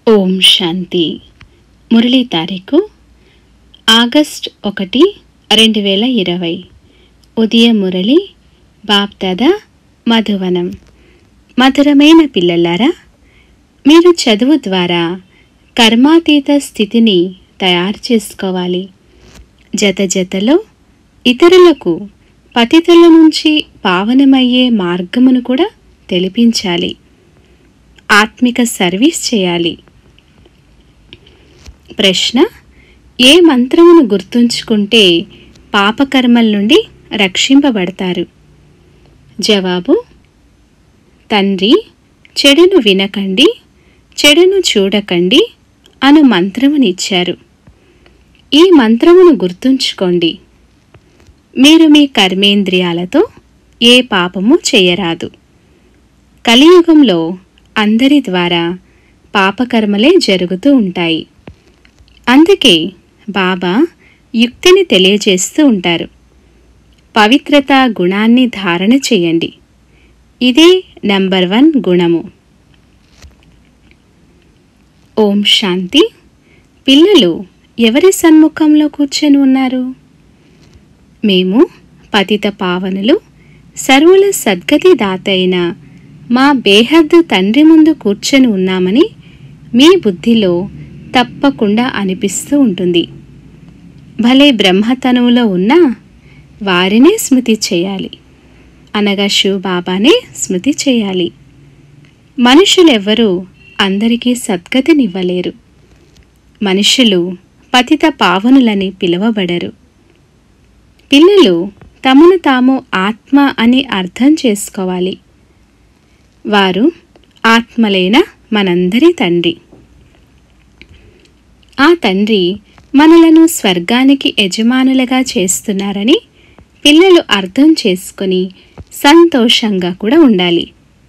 ఓం శాంతి మురళీ తారీఖు ఆగస్ట్ ఒకటి రెండు వేల ఇరవై ఉదయ మురళి బాప్దాద మధువనం మధురమైన పిల్లలారా మీరు చదువు ద్వారా కర్మాతీత స్థితిని తయారు చేసుకోవాలి జత జతలో ఇతరులకు పతితుల నుంచి పావనమయ్యే మార్గమును కూడా తెలిపించాలి ఆత్మిక సర్వీస్ చేయాలి ప్రశ్న ఏ మంత్రమును గుర్తుంచుకుంటే పాపకర్మల నుండి రక్షింపబడతారు జవాబు తండ్రి చెడును వినకండి చెడును చూడకండి అను మంత్రమునిచ్చారు ఈ మంత్రమును గుర్తుంచుకోండి మీరు మీ కర్మేంద్రియాలతో ఏ పాపము చేయరాదు కలియుగంలో అందరి ద్వారా పాపకర్మలే జరుగుతూ ఉంటాయి అందుకే బాబా యుక్తిని తెలియజేస్తూ ఉంటారు పవిత్రత గుణాన్ని ధారణ చేయండి ఇదే నంబర్ వన్ గుణము ఓం శాంతి పిల్లలు ఎవరి సన్ముఖంలో కూర్చొని ఉన్నారు మేము పతిత పావనులు సర్వుల సద్గతి దాత అయిన మా బేహద్దు తండ్రి ముందు కూర్చొని ఉన్నామని మీ బుద్ధిలో తప్పకుండా అనిపిస్తూ ఉంటుంది భలే బ్రహ్మతనువులో ఉన్న వారినే స్మృతి చేయాలి అనగా శివ్ బాబానే స్మృతి చేయాలి మనుషులెవ్వరూ అందరికీ సద్గతినివ్వలేరు మనుషులు పతిత పావనులని పిలువబడరు పిల్లలు తమను తాము ఆత్మ అని అర్థం చేసుకోవాలి వారు ఆత్మలైన మనందరి తండ్రి ఆ తండ్రి మనలను స్వర్గానికి యజమానులుగా చేస్తున్నారని పిల్లలు అర్థం చేసుకొని సంతోషంగా కూడా ఉండాలి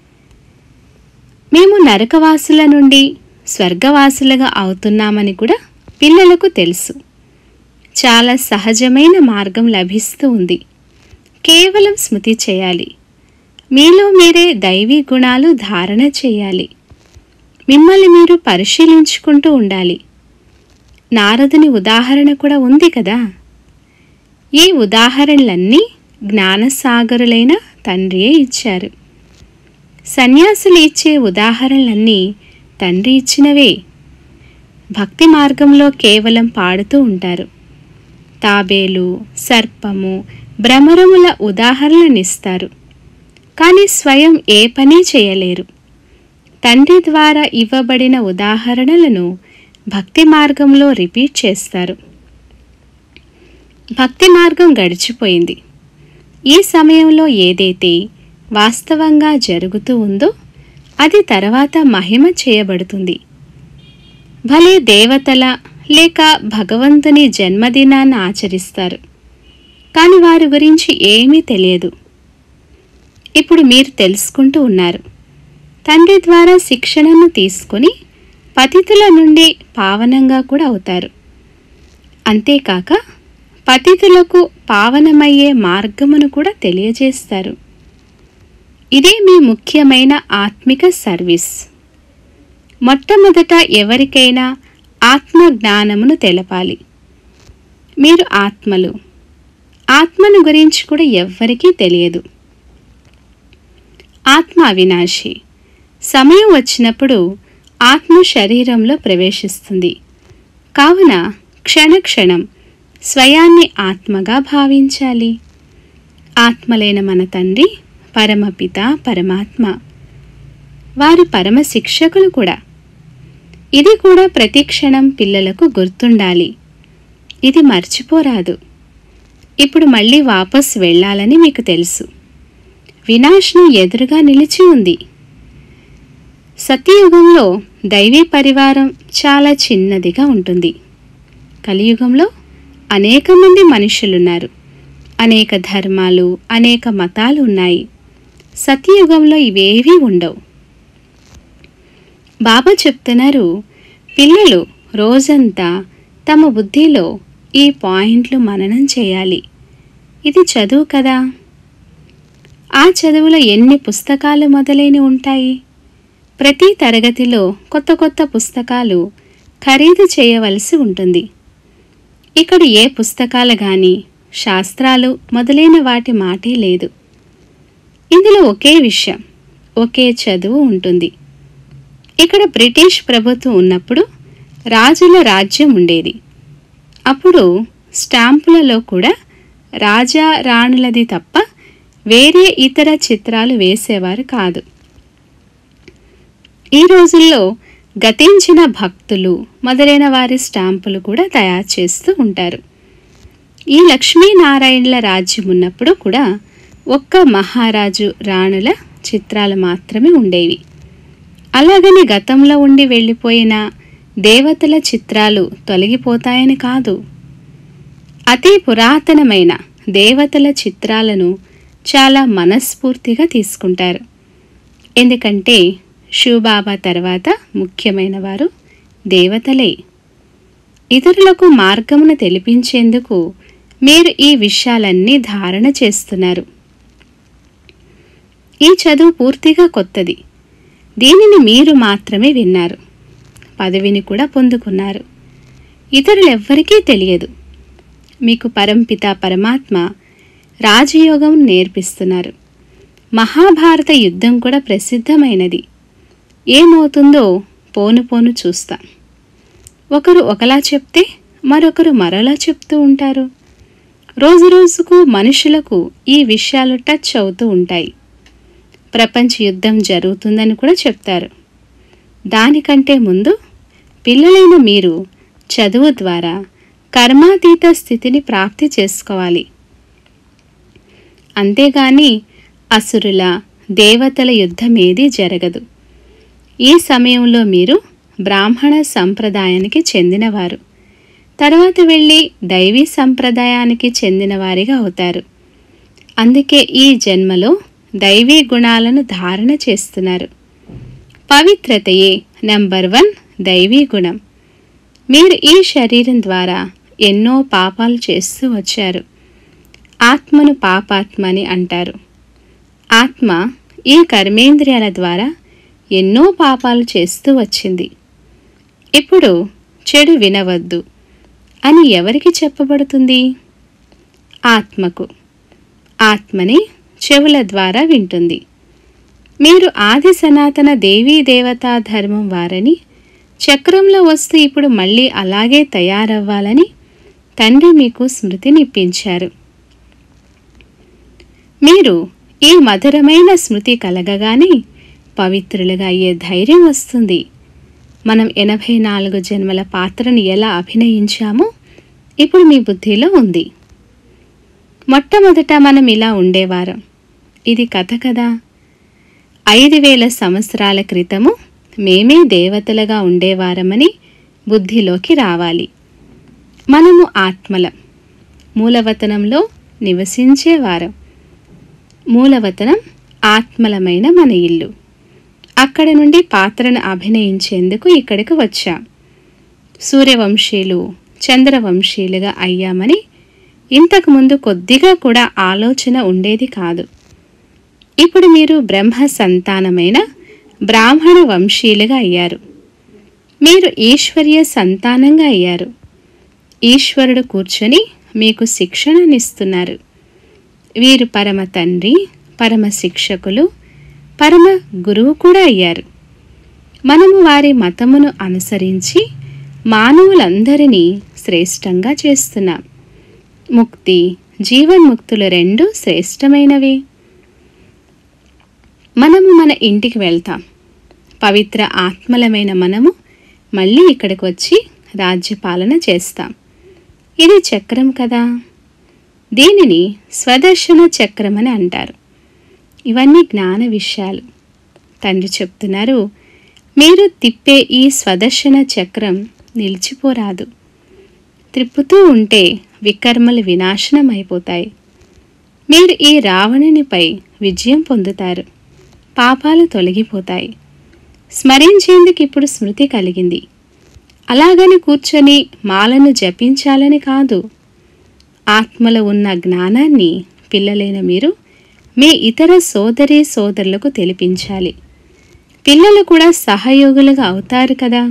మేము నరకవాసుల నుండి స్వర్గవాసులుగా అవుతున్నామని కూడా పిల్లలకు తెలుసు చాలా సహజమైన మార్గం లభిస్తూ ఉంది కేవలం స్మృతి చేయాలి మీలో మీరే దైవీ గుణాలు ధారణ చేయాలి మిమ్మల్ని మీరు పరిశీలించుకుంటూ ఉండాలి నారదుని ఉదాహరణ కూడా ఉంది కదా ఈ ఉదాహరణలన్నీ జ్ఞానసాగరులైన తండ్రియే ఇచ్చారు సన్యాసులు ఇచ్చే ఉదాహరణలన్నీ తండ్రి ఇచ్చినవే భక్తి మార్గంలో కేవలం పాడుతూ ఉంటారు తాబేలు సర్పము భ్రమరముల ఉదాహరణనిస్తారు కానీ స్వయం ఏ పని చేయలేరు తండ్రి ద్వారా ఇవ్వబడిన ఉదాహరణలను భక్తి మార్గంలో రిపీట్ చేస్తారు భక్తి మార్గం గడిచిపోయింది ఈ సమయంలో ఏదైతే వాస్తవంగా జరుగుతూ ఉందో అది తర్వాత మహిమ చేయబడుతుంది భలే దేవతల లేక భగవంతుని జన్మదినాన్ని ఆచరిస్తారు కానీ వారి గురించి ఏమీ తెలియదు ఇప్పుడు మీరు తెలుసుకుంటూ ఉన్నారు తండ్రి ద్వారా శిక్షణను తీసుకొని పతితుల నుండి పావనంగా కూడా అవుతారు అంతేకాక పతితులకు పావనమయ్యే మార్గమును కూడా తెలియజేస్తారు ఇదే మీ ముఖ్యమైన ఆత్మిక సర్వీస్ మొట్టమొదట ఎవరికైనా ఆత్మ జ్ఞానమును తెలపాలి మీరు ఆత్మలు ఆత్మను గురించి కూడా ఎవ్వరికీ తెలియదు ఆత్మ అవినాశి సమయం వచ్చినప్పుడు ఆత్మ శరీరంలో ప్రవేశిస్తుంది కావున క్షణక్షణం స్వయాన్ని ఆత్మగా భావించాలి ఆత్మలైన మన తండ్రి పరమపిత పరమాత్మ వారు పరమ శిక్షకులు కూడా ఇది కూడా ప్రతి క్షణం పిల్లలకు గుర్తుండాలి ఇది మర్చిపోరాదు ఇప్పుడు మళ్ళీ వాపస్ వెళ్ళాలని మీకు తెలుసు వినాశనం ఎదురుగా నిలిచి ఉంది సత్యయుగంలో దైవీ పరివారం చాలా చిన్నదిగా ఉంటుంది కలియుగంలో అనేక మంది మనుషులున్నారు అనేక ధర్మాలు అనేక మతాలు ఉన్నాయి సత్యయుగంలో ఇవేవీ ఉండవు బాబా చెప్తున్నారు పిల్లలు రోజంతా తమ బుద్ధిలో ఈ పాయింట్లు మననం చేయాలి ఇది చదువు కదా ఆ చదువులో ఎన్ని పుస్తకాలు మొదలైన ఉంటాయి ప్రతి తరగతిలో కొత్త కొత్త పుస్తకాలు ఖరీదు చేయవలసి ఉంటుంది ఇక్కడ ఏ పుస్తకాలు కానీ శాస్త్రాలు మొదలైన వాటి మాటే లేదు ఇందులో ఒకే విషయం ఒకే చదువు ఉంటుంది ఇక్కడ బ్రిటిష్ ప్రభుత్వం ఉన్నప్పుడు రాజుల రాజ్యం ఉండేది అప్పుడు స్టాంపులలో కూడా రాజా రాణులది తప్ప వేరే ఇతర చిత్రాలు వేసేవారు కాదు ఈ రోజుల్లో గతించిన భక్తులు మొదలైన వారి స్టాంపులు కూడా తయారు చేస్తూ ఉంటారు ఈ లక్ష్మీనారాయణుల రాజ్యం ఉన్నప్పుడు కూడా ఒక్క మహారాజు రాణుల చిత్రాలు మాత్రమే ఉండేవి అలాగని గతంలో ఉండి వెళ్ళిపోయిన దేవతల చిత్రాలు తొలగిపోతాయని కాదు అతి పురాతనమైన దేవతల చిత్రాలను చాలా మనస్ఫూర్తిగా తీసుకుంటారు ఎందుకంటే శివబాబా తర్వాత ముఖ్యమైన వారు దేవతలే ఇతరులకు మార్గమును తెలిపించేందుకు మీరు ఈ విషయాలన్నీ ధారణ చేస్తున్నారు ఈ చదువు పూర్తిగా కొత్తది దీనిని మీరు మాత్రమే విన్నారు పదవిని కూడా పొందుకున్నారు ఇతరులెవ్వరికీ తెలియదు మీకు పరంపిత పరమాత్మ రాజయోగం నేర్పిస్తున్నారు మహాభారత యుద్ధం కూడా ప్రసిద్ధమైనది ఏమవుతుందో పోను పోను చూస్తాం ఒకరు ఒకలా చెప్తే మరొకరు మరోలా చెప్తూ ఉంటారు రోజు రోజుకు మనుషులకు ఈ విషయాలు టచ్ అవుతూ ఉంటాయి ప్రపంచ యుద్ధం జరుగుతుందని కూడా చెప్తారు దానికంటే ముందు పిల్లలైన మీరు చదువు ద్వారా కర్మాతీత స్థితిని ప్రాప్తి చేసుకోవాలి అంతేగాని అసురుల దేవతల యుద్ధమేదీ జరగదు ఈ సమయంలో మీరు బ్రాహ్మణ సంప్రదాయానికి చెందినవారు తర్వాత వెళ్ళి దైవీ సంప్రదాయానికి చెందినవారిగా అవుతారు అందుకే ఈ జన్మలో దైవీ గుణాలను ధారణ చేస్తున్నారు పవిత్రతయే నంబర్ వన్ దైవీ గుణం మీరు ఈ శరీరం ద్వారా ఎన్నో పాపాలు చేస్తూ వచ్చారు ఆత్మను పాపాత్మ అని అంటారు ఆత్మ ఈ కర్మేంద్రియాల ద్వారా ఎన్నో పాపాలు చేస్తూ వచ్చింది ఇప్పుడు చెడు వినవద్దు అని ఎవరికి చెప్పబడుతుంది ఆత్మకు ఆత్మని చెవుల ద్వారా వింటుంది మీరు ఆది సనాతన దేవీ దేవతా ధర్మం వారని చక్రంలో వస్తూ ఇప్పుడు మళ్ళీ అలాగే తయారవ్వాలని తండ్రి మీకు స్మృతినిప్పించారు మీరు ఈ మధురమైన స్మృతి కలగగానే పవిత్రులుగా అయ్యే ధైర్యం వస్తుంది మనం ఎనభై నాలుగు జన్మల పాత్రను ఎలా అభినయించామో ఇప్పుడు మీ బుద్ధిలో ఉంది మొట్టమొదట మనం ఇలా ఉండేవారం ఇది కథ కదా ఐదు వేల సంవత్సరాల క్రితము మేమే దేవతలుగా ఉండేవారమని బుద్ధిలోకి రావాలి మనము ఆత్మలం మూలవతనంలో నివసించేవారం మూలవతనం ఆత్మలమైన మన ఇల్లు అక్కడ నుండి పాత్రను అభినయించేందుకు ఇక్కడికి వచ్చాం సూర్యవంశీయులు చంద్రవంశీయులుగా అయ్యామని ఇంతకుముందు కొద్దిగా కూడా ఆలోచన ఉండేది కాదు ఇప్పుడు మీరు బ్రహ్మ సంతానమైన బ్రాహ్మణ వంశీయులుగా అయ్యారు మీరు ఈశ్వర్య సంతానంగా అయ్యారు ఈశ్వరుడు కూర్చొని మీకు శిక్షణనిస్తున్నారు వీరు పరమ తండ్రి పరమ శిక్షకులు పరమ గురువు కూడా అయ్యారు మనము వారి మతమును అనుసరించి మానవులందరినీ శ్రేష్టంగా చేస్తున్నాం ముక్తి జీవన్ముక్తులు రెండు శ్రేష్టమైనవి మనము మన ఇంటికి వెళ్తాం పవిత్ర ఆత్మలమైన మనము మళ్ళీ ఇక్కడికి వచ్చి రాజ్యపాలన చేస్తాం ఇది చక్రం కదా దీనిని స్వదర్శన చక్రం అని అంటారు ఇవన్నీ జ్ఞాన విషయాలు తండ్రి చెప్తున్నారు మీరు తిప్పే ఈ స్వదర్శన చక్రం నిలిచిపోరాదు త్రిప్పుతూ ఉంటే వికర్మలు వినాశనం అయిపోతాయి మీరు ఈ రావణునిపై విజయం పొందుతారు పాపాలు తొలగిపోతాయి స్మరించేందుకు ఇప్పుడు స్మృతి కలిగింది అలాగని కూర్చొని మాలను జపించాలని కాదు ఆత్మలో ఉన్న జ్ఞానాన్ని పిల్లలైన మీరు మీ ఇతర సోదరి సోదరులకు తెలిపించాలి పిల్లలు కూడా సహయోగులుగా అవుతారు కదా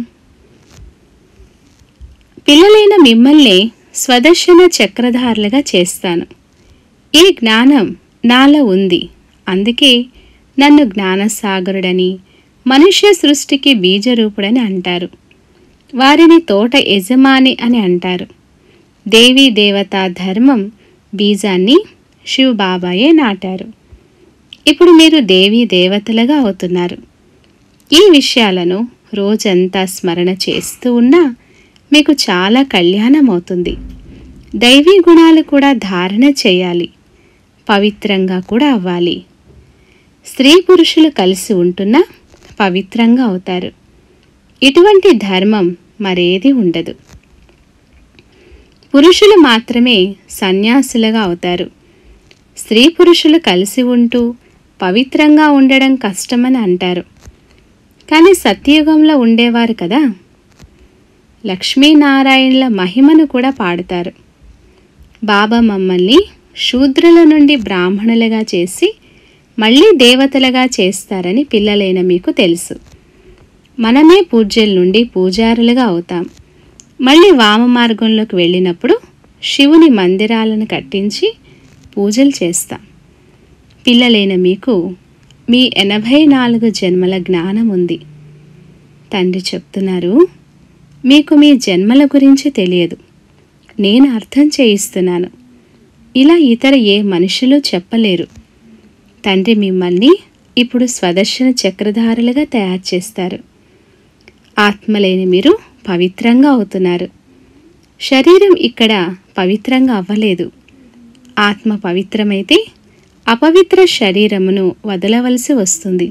పిల్లలైన మిమ్మల్ని స్వదర్శన చక్రధారులుగా చేస్తాను ఈ జ్ఞానం నాలో ఉంది అందుకే నన్ను జ్ఞానసాగరుడని మనుష్య సృష్టికి బీజరూపుడని అంటారు వారిని తోట యజమాని అని అంటారు దేవీ దేవతా ధర్మం బీజాన్ని శివబాబాయే నాటారు ఇప్పుడు మీరు దేవీ దేవతలుగా అవుతున్నారు ఈ విషయాలను రోజంతా స్మరణ చేస్తూ ఉన్నా మీకు చాలా కళ్యాణం అవుతుంది దైవీ గుణాలు కూడా ధారణ చేయాలి పవిత్రంగా కూడా అవ్వాలి స్త్రీ పురుషులు కలిసి ఉంటున్నా పవిత్రంగా అవుతారు ఇటువంటి ధర్మం మరేది ఉండదు పురుషులు మాత్రమే సన్యాసులుగా అవుతారు స్త్రీ పురుషులు కలిసి ఉంటూ పవిత్రంగా ఉండడం కష్టమని అంటారు కానీ సత్యయుగంలో ఉండేవారు కదా లక్ష్మీనారాయణుల మహిమను కూడా పాడుతారు బాబా మమ్మల్ని శూద్రుల నుండి బ్రాహ్మణులుగా చేసి మళ్ళీ దేవతలుగా చేస్తారని పిల్లలైన మీకు తెలుసు మనమే పూజ్యుల నుండి పూజారులుగా అవుతాం మళ్ళీ వామ మార్గంలోకి వెళ్ళినప్పుడు శివుని మందిరాలను కట్టించి పూజలు చేస్తాం పిల్లలైన మీకు మీ ఎనభై నాలుగు జన్మల జ్ఞానం ఉంది తండ్రి చెప్తున్నారు మీకు మీ జన్మల గురించి తెలియదు నేను అర్థం చేయిస్తున్నాను ఇలా ఇతర ఏ మనుషులు చెప్పలేరు తండ్రి మిమ్మల్ని ఇప్పుడు స్వదర్శన చక్రధారులుగా తయారు చేస్తారు ఆత్మలేని మీరు పవిత్రంగా అవుతున్నారు శరీరం ఇక్కడ పవిత్రంగా అవ్వలేదు ఆత్మ పవిత్రమైతే అపవిత్ర శరీరమును వదలవలసి వస్తుంది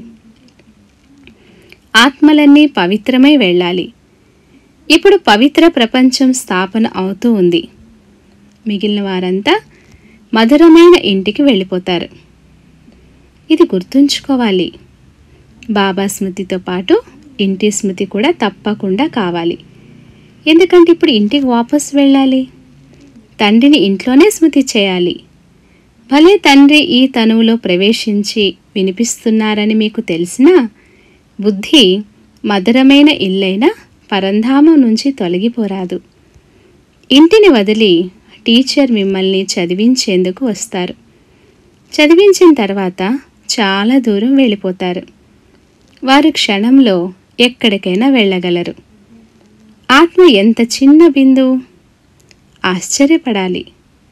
ఆత్మలన్నీ పవిత్రమై వెళ్ళాలి ఇప్పుడు పవిత్ర ప్రపంచం స్థాపన అవుతూ ఉంది మిగిలిన వారంతా మధురమైన ఇంటికి వెళ్ళిపోతారు ఇది గుర్తుంచుకోవాలి బాబా స్మృతితో పాటు ఇంటి స్మృతి కూడా తప్పకుండా కావాలి ఎందుకంటే ఇప్పుడు ఇంటికి వాపస్ వెళ్ళాలి తండ్రిని ఇంట్లోనే స్మృతి చేయాలి భలే తండ్రి ఈ తనువులో ప్రవేశించి వినిపిస్తున్నారని మీకు తెలిసినా బుద్ధి మధురమైన ఇల్లైన పరంధామం నుంచి తొలగిపోరాదు ఇంటిని వదిలి టీచర్ మిమ్మల్ని చదివించేందుకు వస్తారు చదివించిన తర్వాత చాలా దూరం వెళ్ళిపోతారు వారు క్షణంలో ఎక్కడికైనా వెళ్ళగలరు ఆత్మ ఎంత చిన్న బిందువు ఆశ్చర్యపడాలి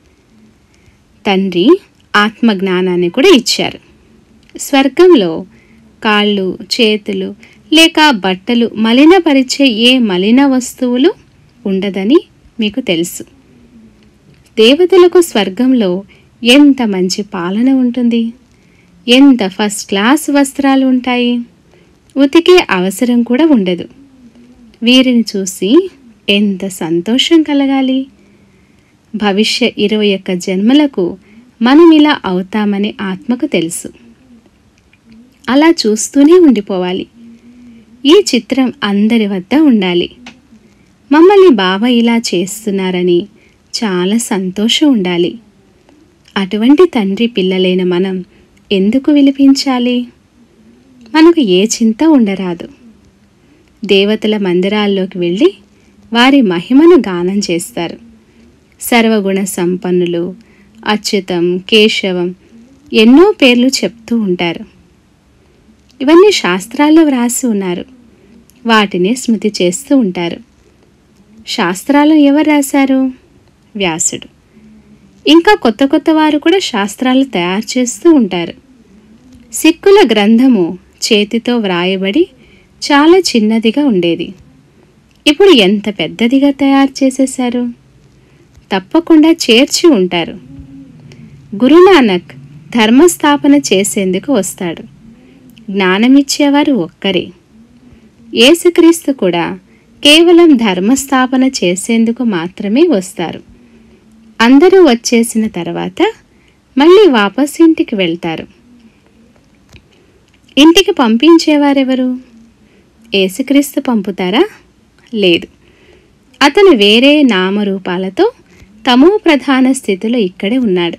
తండ్రి ఆత్మ జ్ఞానాన్ని కూడా ఇచ్చారు స్వర్గంలో కాళ్ళు చేతులు లేక బట్టలు మలినపరిచే ఏ మలిన వస్తువులు ఉండదని మీకు తెలుసు దేవతలకు స్వర్గంలో ఎంత మంచి పాలన ఉంటుంది ఎంత ఫస్ట్ క్లాస్ వస్త్రాలు ఉంటాయి ఉతికే అవసరం కూడా ఉండదు వీరిని చూసి ఎంత సంతోషం కలగాలి భవిష్య ఇరవై ఒక్క జన్మలకు మనం ఇలా అవుతామని ఆత్మకు తెలుసు అలా చూస్తూనే ఉండిపోవాలి ఈ చిత్రం అందరి వద్ద ఉండాలి మమ్మల్ని బాబా ఇలా చేస్తున్నారని చాలా సంతోషం ఉండాలి అటువంటి తండ్రి పిల్లలైన మనం ఎందుకు విలిపించాలి మనకు ఏ చింత ఉండరాదు దేవతల మందిరాల్లోకి వెళ్ళి వారి మహిమను గానం చేస్తారు సర్వగుణ సంపన్నులు అచ్యుతం కేశవం ఎన్నో పేర్లు చెప్తూ ఉంటారు ఇవన్నీ శాస్త్రాల్లో వ్రాసి ఉన్నారు వాటిని స్మృతి చేస్తూ ఉంటారు శాస్త్రాలు ఎవరు రాశారు వ్యాసుడు ఇంకా కొత్త కొత్త వారు కూడా శాస్త్రాలు తయారు చేస్తూ ఉంటారు సిక్కుల గ్రంథము చేతితో వ్రాయబడి చాలా చిన్నదిగా ఉండేది ఇప్పుడు ఎంత పెద్దదిగా తయారు చేసేశారు తప్పకుండా చేర్చి ఉంటారు గురునానక్ ధర్మస్థాపన చేసేందుకు వస్తాడు జ్ఞానమిచ్చేవారు ఒక్కరే యేసుక్రీస్తు కూడా కేవలం ధర్మస్థాపన చేసేందుకు మాత్రమే వస్తారు అందరూ వచ్చేసిన తర్వాత మళ్ళీ వాపస్ ఇంటికి వెళ్తారు ఇంటికి పంపించేవారెవరు యేసుక్రీస్తు పంపుతారా లేదు అతను వేరే నామరూపాలతో తమో ప్రధాన స్థితిలో ఇక్కడే ఉన్నాడు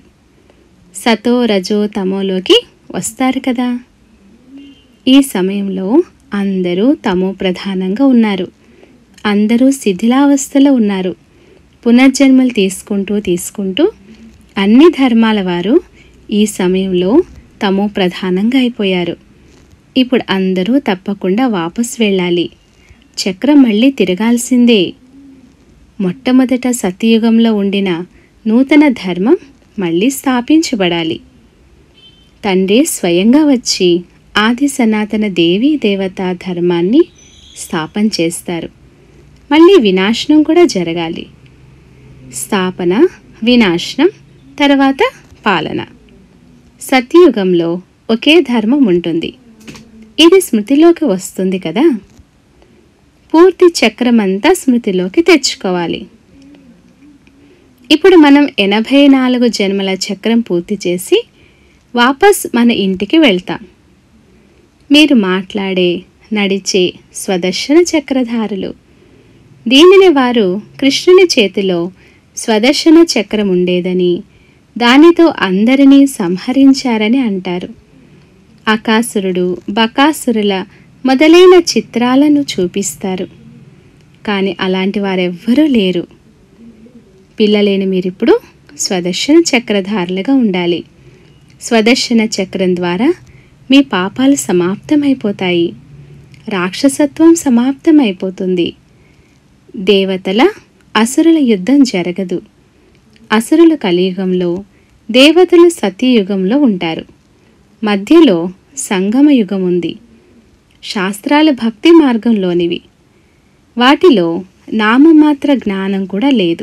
సతో రజో తమోలోకి వస్తారు కదా ఈ సమయంలో అందరూ తమో ప్రధానంగా ఉన్నారు అందరూ శిథిలావస్థలో ఉన్నారు పునర్జన్మలు తీసుకుంటూ తీసుకుంటూ అన్ని ధర్మాల వారు ఈ సమయంలో తమో ప్రధానంగా అయిపోయారు ఇప్పుడు అందరూ తప్పకుండా వాపస్ వెళ్ళాలి చక్రం మళ్ళీ తిరగాల్సిందే మొట్టమొదట సత్యయుగంలో ఉండిన నూతన ధర్మం మళ్ళీ స్థాపించబడాలి తండ్రి స్వయంగా వచ్చి ఆది సనాతన దేవీ దేవతా ధర్మాన్ని స్థాపన చేస్తారు మళ్ళీ వినాశనం కూడా జరగాలి స్థాపన వినాశనం తర్వాత పాలన సత్యయుగంలో ఒకే ధర్మం ఉంటుంది ఇది స్మృతిలోకి వస్తుంది కదా పూర్తి చక్రమంతా స్మృతిలోకి తెచ్చుకోవాలి ఇప్పుడు మనం ఎనభై నాలుగు జన్మల చక్రం పూర్తి చేసి వాపస్ మన ఇంటికి వెళ్తాం మీరు మాట్లాడే నడిచే స్వదర్శన చక్రధారులు దీనిని వారు కృష్ణుని చేతిలో స్వదర్శన చక్రం ఉండేదని దానితో అందరినీ సంహరించారని అంటారు అకాసురుడు బకాసురుల మొదలైన చిత్రాలను చూపిస్తారు కానీ అలాంటి వారెవ్వరూ లేరు పిల్లలేని మీరిప్పుడు స్వదర్శన చక్రధారులుగా ఉండాలి స్వదర్శన చక్రం ద్వారా మీ పాపాలు సమాప్తమైపోతాయి రాక్షసత్వం సమాప్తమైపోతుంది దేవతల అసురుల యుద్ధం జరగదు అసురులు కలియుగంలో దేవతలు సత్యయుగంలో ఉంటారు మధ్యలో సంగమ యుగం ఉంది శాస్త్రాలు భక్తి మార్గంలోనివి వాటిలో నామమాత్ర జ్ఞానం కూడా లేదు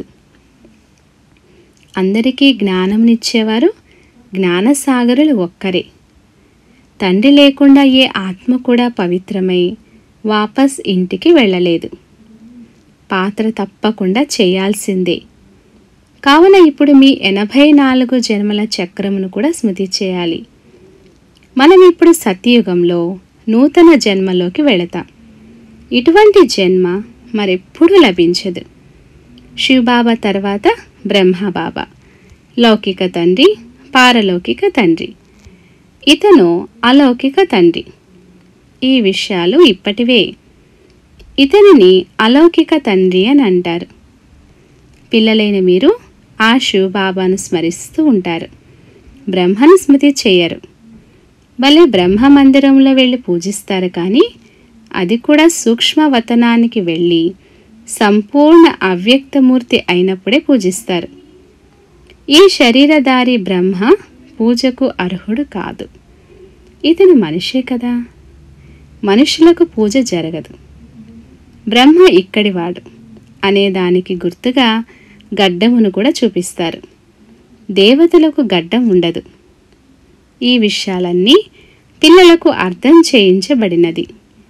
అందరికీ జ్ఞానంనిచ్చేవారు జ్ఞానసాగరులు ఒక్కరే తండ్రి లేకుండా ఏ ఆత్మ కూడా పవిత్రమై వాపస్ ఇంటికి వెళ్ళలేదు పాత్ర తప్పకుండా చేయాల్సిందే కావున ఇప్పుడు మీ ఎనభై నాలుగు జన్మల చక్రమును కూడా స్మృతి చేయాలి మనం ఇప్పుడు సత్యయుగంలో నూతన జన్మలోకి వెళతాం ఇటువంటి జన్మ మరెప్పుడూ లభించదు శివబాబా తర్వాత బ్రహ్మబాబా లౌకిక తండ్రి పారలౌకిక తండ్రి ఇతను అలౌకిక తండ్రి ఈ విషయాలు ఇప్పటివే ఇతనిని అలౌకిక తండ్రి అని అంటారు పిల్లలైన మీరు ఆ శివబాబాను స్మరిస్తూ ఉంటారు బ్రహ్మను స్మృతి చేయరు భలే బ్రహ్మ మందిరంలో వెళ్ళి పూజిస్తారు కానీ అది కూడా సూక్ష్మవతనానికి వెళ్ళి సంపూర్ణ అవ్యక్తమూర్తి అయినప్పుడే పూజిస్తారు ఈ శరీరధారి బ్రహ్మ పూజకు అర్హుడు కాదు ఇతను మనిషే కదా మనుషులకు పూజ జరగదు బ్రహ్మ ఇక్కడివాడు అనేదానికి గుర్తుగా గడ్డమును కూడా చూపిస్తారు దేవతలకు గడ్డం ఉండదు ఈ విషయాలన్నీ పిల్లలకు అర్థం చేయించబడినది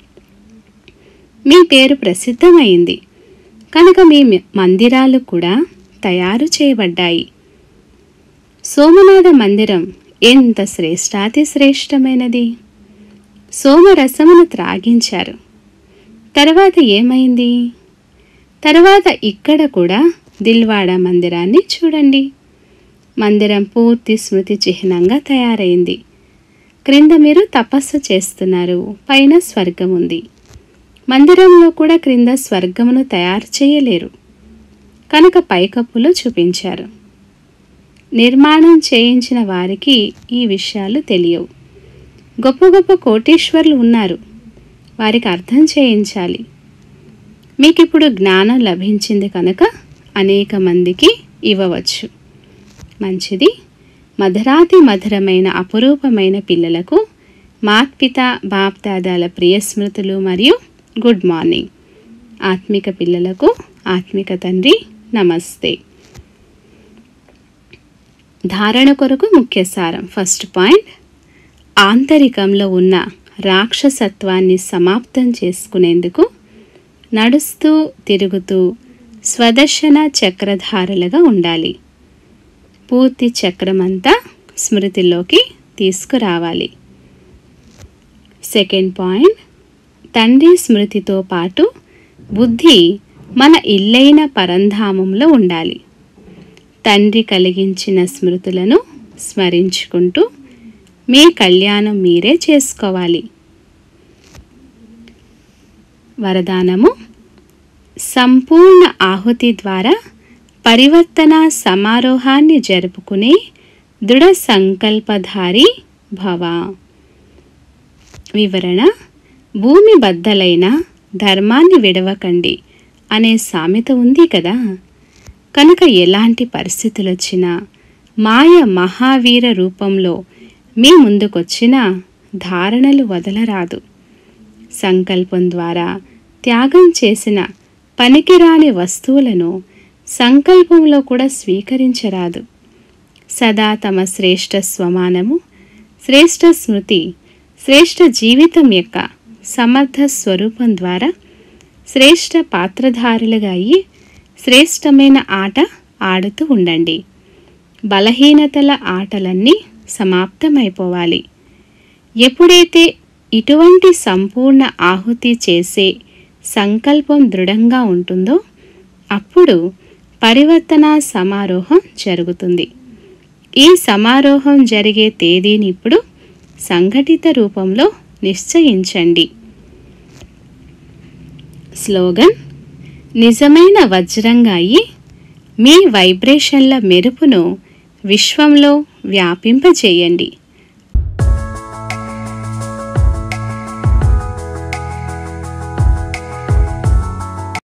మీ పేరు ప్రసిద్ధమైంది కనుక మీ మందిరాలు కూడా తయారు చేయబడ్డాయి సోమనాథ మందిరం ఎంత శ్రేష్టాతి శ్రేష్టమైనది సోమరసమును త్రాగించారు తర్వాత ఏమైంది తర్వాత ఇక్కడ కూడా దిల్వాడ మందిరాన్ని చూడండి మందిరం పూర్తి స్మృతి చిహ్నంగా తయారైంది క్రింద మీరు తపస్సు చేస్తున్నారు పైన స్వర్గం ఉంది మందిరంలో కూడా క్రింద స్వర్గమును తయారు చేయలేరు కనుక పైకప్పులో చూపించారు నిర్మాణం చేయించిన వారికి ఈ విషయాలు తెలియవు గొప్ప గొప్ప కోటీశ్వర్లు ఉన్నారు వారికి అర్థం చేయించాలి మీకు ఇప్పుడు జ్ఞానం లభించింది కనుక అనేక మందికి ఇవ్వవచ్చు మంచిది మధురాతి మధురమైన అపురూపమైన పిల్లలకు మాత్పిత బాప్దాదాల ప్రియ స్మృతులు మరియు గుడ్ మార్నింగ్ ఆత్మిక పిల్లలకు ఆత్మిక తండ్రి నమస్తే ధారణ కొరకు ముఖ్య సారం ఫస్ట్ పాయింట్ ఆంతరికంలో ఉన్న రాక్షసత్వాన్ని సమాప్తం చేసుకునేందుకు నడుస్తూ తిరుగుతూ స్వదర్శన చక్రధారులుగా ఉండాలి పూర్తి చక్రమంతా స్మృతిలోకి తీసుకురావాలి సెకండ్ పాయింట్ తండ్రి స్మృతితో పాటు బుద్ధి మన ఇల్లైన పరంధామంలో ఉండాలి తండ్రి కలిగించిన స్మృతులను స్మరించుకుంటూ మీ కళ్యాణం మీరే చేసుకోవాలి వరదానము సంపూర్ణ ఆహుతి ద్వారా పరివర్తన సమారోహాన్ని జరుపుకునే దృఢ సంకల్పధారి భవ వివరణ భూమి బద్దలైన ధర్మాన్ని విడవకండి అనే సామెత ఉంది కదా కనుక ఎలాంటి పరిస్థితులు వచ్చినా మాయ మహావీర రూపంలో మీ ముందుకొచ్చినా ధారణలు వదలరాదు సంకల్పం ద్వారా త్యాగం చేసిన పనికిరాని వస్తువులను సంకల్పంలో కూడా స్వీకరించరాదు సదా తమ శ్రేష్ఠ స్వమానము శ్రేష్ఠ స్మృతి శ్రేష్ఠ జీవితం యొక్క సమర్థ స్వరూపం ద్వారా శ్రేష్ఠ పాత్రధారులుగా అయ్యి శ్రేష్టమైన ఆట ఆడుతూ ఉండండి బలహీనతల ఆటలన్నీ సమాప్తమైపోవాలి ఎప్పుడైతే ఇటువంటి సంపూర్ణ ఆహుతి చేసే సంకల్పం దృఢంగా ఉంటుందో అప్పుడు పరివర్తన సమారోహం జరుగుతుంది ఈ సమారోహం జరిగే తేదీని ఇప్పుడు సంఘటిత రూపంలో నిశ్చయించండి స్లోగన్ నిజమైన వజ్రంగా అయి మీ వైబ్రేషన్ల మెరుపును విశ్వంలో వ్యాపింపచేయండి